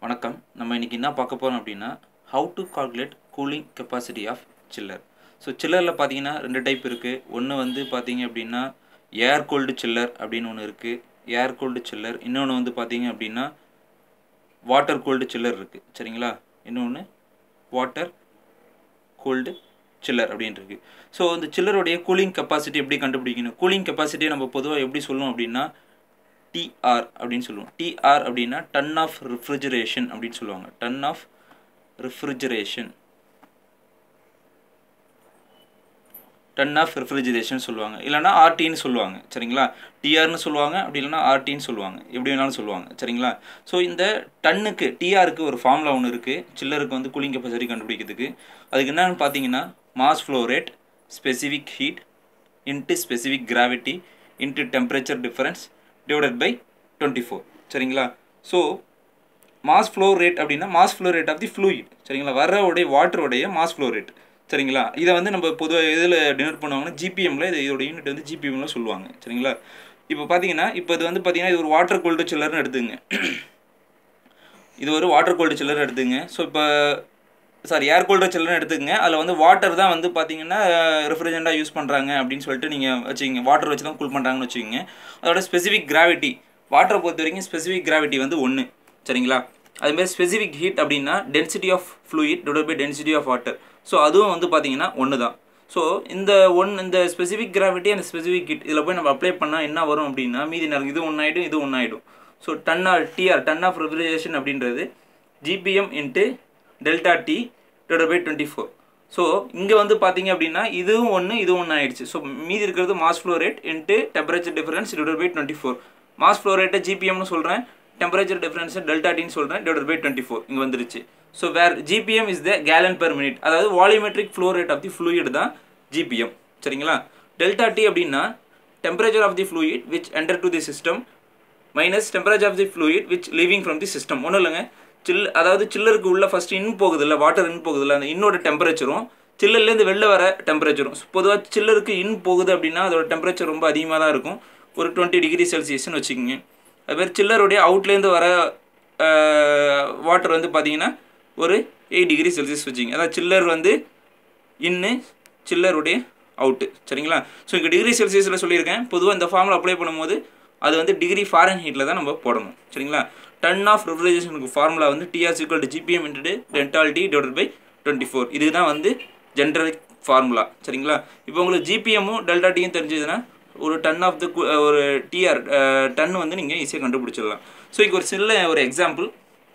வணக்கம் நம்ம இன்றைக்கி என்ன பார்க்க போகிறோம் அப்படின்னா how to calculate cooling capacity of chiller so சில்லரில் பார்த்தீங்கன்னா ரெண்டு டைப் இருக்குது ஒன்று வந்து பார்த்தீங்க அப்படின்னா ஏர் கோல்டு சில்லர் அப்படின்னு ஒன்று இருக்குது ஏர் கோல்டு சில்லர் இன்னொன்று வந்து பார்த்தீங்க அப்படின்னா வாட்டர் கோல்டு சில்லர் இருக்குது சரிங்களா இன்னொன்று வாட்டர் கோல்டு சில்லர் அப்படின்னு இருக்கு ஸோ இந்த சில்லருடைய கூலிங் கெப்பாசிட்டி எப்படி கண்டுபிடிக்கணும் கூலிங் கெப்பாசிட்டியை நம்ம பொதுவாக எப்படி சொல்லுவோம் அப்படின்னா டிஆர் அப்படின்னு சொல்லுவோம் டிஆர் அப்படின்னா டன் ஆஃப் ரெஃப்ரிஜரேஷன் அப்படின்னு சொல்லுவாங்க ton of refrigeration ton of refrigeration சொல்லுவாங்க இல்லைனா ஆர்டின்னு சொல்லுவாங்க சரிங்களா டிஆர்னு சொல்லுவாங்க அப்படி இல்லைனா ஆர்டின்னு சொல்லுவாங்க எப்படி வேணாலும் சொல்லுவாங்க சரிங்களா ஸோ இந்த டன்னுக்கு டிஆருக்கு ஒரு ஃபார்முலா ஒன்று இருக்குது சில்லருக்கு வந்து கூலிங் கெப்பாசிட்டி கண்டுபிடிக்கிறதுக்கு அதுக்கு என்னன்னு பார்த்தீங்கன்னா mass flow rate specific heat into specific gravity into temperature difference divided by twenty four சரிங்களா ஸோ மாஸ் ஃப்ளோ ரேட் அப்படின்னா mass flow rate of the fluid சரிங்களா வர உடைய வாட்டருடைய மாஸ் ஃப்ளோ ரேட் சரிங்களா இதை வந்து நம்ம பொதுவாக இதில் டினோட் பண்ணுவாங்கன்னா ஜிபிஎம்மில் இது இதோட யூனிட் வந்து ஜிபிஎம்மில் சொல்லுவாங்க சரிங்களா இப்போ பார்த்தீங்கன்னா இப்போ இது வந்து பார்த்தீங்கன்னா இது ஒரு வாட்டர் கோல்டு சில்லர்னு எடுத்துங்க இது ஒரு வாட்டர் கோல்டு சில்லர் எடுத்துங்க ஸோ இப்போ சாரி ஏர் கூல்டர் சில்லர்னு எடுத்துக்கங்க அதில் வந்து வாட்டர் தான் வந்து பார்த்தீங்கன்னா ரெஃப்ரிஜரெண்ட்டாக யூஸ் பண்ணுறாங்க அப்படின்னு சொல்லிட்டு நீங்கள் வச்சுக்கிங்க வாட்டர் வச்சு தான் கூல் பண்ணுறாங்கன்னு வச்சுக்கோங்க அதோட ஸ்பெசிஃபிக் கிராவிட்டி வாட்டரை பொறுத்த வரைக்கும் ஸ்பெசிஃபிக் கிராவிட்டி வந்து ஒன்று சரிங்களா அதுமாதிரி ஸ்பெசிஃபிக் ஹீட் அப்படின்னா density of fluid divide by density of water so அதுவும் வந்து பார்த்தீங்கன்னா ஒன்று தான் ஸோ இந்த ஒன் இந்த ஸ்பெசிஃபிக் கிராவிட்டி அந்த ஸ்பெசிஃபிக் ஹீட் இதில் போய் நம்ம அப்ளை பண்ணால் என்ன வரும் அப்படின்னா மீதி நேரம் இது ஒன்று ஆகிடும் இது ஒன்று ஆகிடும் so ton R TR ton of refrigeration அப்படின்றது GPM into delta T divide by twenty four so இங்கே வந்து பார்த்தீங்க அப்படின்னா இதுவும் ஒன்று இதுவும் ஒன்று ஆயிடுச்சு ஸோ மீதி இருக்கிறது mass flow rate into temperature difference divide by twenty four mass flow ரேட்டை ஜிபிஎம்னு சொல்கிறேன் டெம்பரேச்சர் டிஃபரன்ஸ் டெல்டா டின்னு சொல்கிறேன் டிவைட் பை டுவெண்ட்டி ஃபோர் இங்கே வந்துருச்சு so where GPM is the gallon per minute அதாவது volumetric flow rate of the fluid தான் GPM சரிங்களா delta T அப்படின்னா temperature of the fluid which enter to the system minus temperature of the fluid which living from the system ஒன்றும் இல்லைங்க சில் அதாவது சில்லருக்கு உள்ள first in போகுது இல்லை வாட்டர் இன் போகுது இல்லை அந்த இன்னோட டெம்பரேச்சரும் சில்லர்லேருந்து வெளில வர டெம்பரேச்சரும் பொதுவாக சில்லருக்கு இன் போகுது அப்படின்னா அதோட டெம்பரேச்சர் ரொம்ப அதிகமாக தான் இருக்கும் ஒரு டுவெண்ட்டி டிகிரி செல்சியஸ்னு வச்சுக்கோங்க அதுமாதிரி சில்லருடைய அவுட்லேருந்து வர வாட்டர் வந்து பார்த்தீங்கன்னா ஒரு எயிட் டிகிரி செல்சியஸ் வச்சுங்க அதாவது சில்லர் வந்து இன்னு சில்லருடைய அவுட்டு சரிங்களா ஸோ இங்கே டிகிரி செல்சியஸில் சொல்லியிருக்கேன் பொதுவாக இந்த ஃபார்மில் அப்ளை பண்ணும்போது அது வந்து டிகிரி ஃபாரன் ஹீட்டில் தான் நம்ம போடணும் சரிங்களா டன் ஆஃப் ரெஃப்ரிஜரேஷனுக்கு ஃபார்முலா வந்து TR equal to GPM into delta T divide by twenty four இதுதான் வந்து ஜென்ரல் ஃபார்முலா சரிங்களா இப்போ உங்களுக்கு ஜிபிஎம்மும் டெல்டா டியும் தெரிஞ்சதுன்னா ஒரு டன் ஆஃப் த ஒரு டிஆர் டன் வந்து நீங்கள் ஈஸியாக கண்டுபிடிச்சிடலாம் ஸோ இங்கே ஒரு சில ஒரு example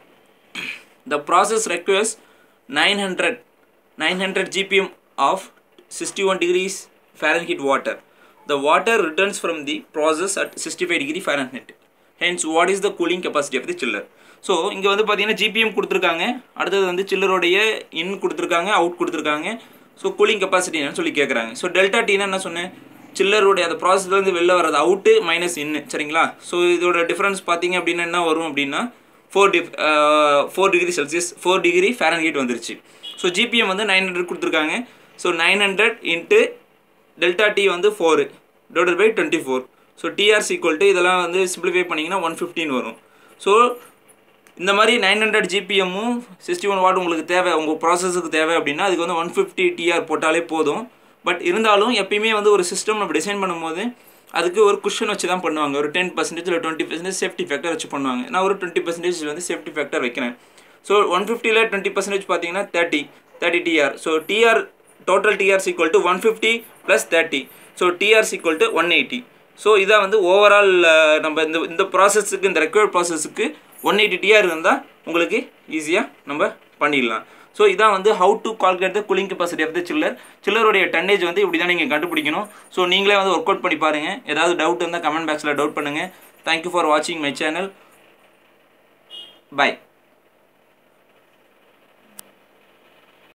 the process requires nine hundred nine hundred GPM of sixty one degrees Fahrenheit water the water returns from the process at 65 degree Fahrenheit. Hence, what is the cooling capacity of the chiller? So இங்கே வந்து பார்த்தீங்கன்னா GBM கொடுத்துருக்காங்க அடுத்தது வந்து சில்லருடைய இன் கொடுத்துருக்காங்க out கொடுத்துருக்காங்க so cooling capacity என்னன்னு சொல்லி கேட்குறாங்க ஸோ டெல்டா டீனா என்ன சொன்னேன் சில்லருடைய அந்த ப்ராசஸ்லேருந்து வெளில வர்றது அவுட்டு மைனஸ் இன்னு சரிங்களா ஸோ இதோட டிஃப்ரென்ஸ் பார்த்தீங்க அப்படின்னா என்ன வரும் அப்படின்னா four diff four degree Celsius four degree Fahrenheit வந்துருச்சு ஸோ ஜிபிஎம் வந்து நைன் ஹண்ட்ரட் கொடுத்துருக்காங்க so nine hundred into delta T வந்து four divided by twenty four so TRs equal to இதெல்லாம் வந்து சிம்பிளிஃபை பண்ணிங்கன்னா ஒன் ஃபிஃப்டின் வரும் ஸோ இந்த மாதிரி நைன் ஹண்ட்ரட் ஜிபிஎம்மும் சிக்ஸ்டி ஒன் வாட் உங்களுக்கு தேவை உங்கள் ப்ராசஸுக்கு தேவை அப்படின்னா அதுக்கு வந்து ஒன் ஃபிஃப்டி டிஆர் போட்டாலே போதும் பட் இருந்தாலும் எப்பயுமே வந்து ஒரு சிஸ்டம் நம்ம டிசைன் பண்ணும்போது அதுக்கு ஒரு குஷன் வச்சு தான் பண்ணுவாங்க ஒரு டென் பர்சன்டேஜ் இல்லை டுவெண்ட்டி பர்சன்டேஜ் சேஃப்டி ஃபேக்டர் வச்சு பண்ணுவாங்க நான் ஒரு டுவெண்ட்டி பர்சன்டேஜ் வந்து சேஃப்டி ஃபேக்டர் வைக்கிறேன் ஸோ ஒன் ஃபிஃப்டியில் டுவெண்ட்டி பர்சன்டேஜ் பார்த்தீங்கன்னா thirty thirty TR so TR total TRs equal to one fifty plus thirty so TRs equal to one eighty so இதான் வந்து ஓவரால் நம்ம இந்த இந்த ப்ராசஸுக்கு இந்த ரெக்வயர்ட் ப்ராசஸுக்கு ஒன் எயிட்டி டிஆர் இருந்தால் உங்களுக்கு ஈஸியாக நம்ம பண்ணிடலாம் ஸோ இதான் வந்து how to calculate the cooling capacity of the chiller சில்லருடைய டன்னேஜ் வந்து இப்படி தான் நீங்கள் கண்டுபிடிக்கணும் ஸோ நீங்களே வந்து ஒர்க் அவுட் பண்ணி பாருங்கள் ஏதாவது டவுட் இருந்தால் கமெண்ட் பாக்ஸில் டவுட் பண்ணுங்கள் தேங்க்யூ ஃபார் வாட்சிங் மை சேனல் பை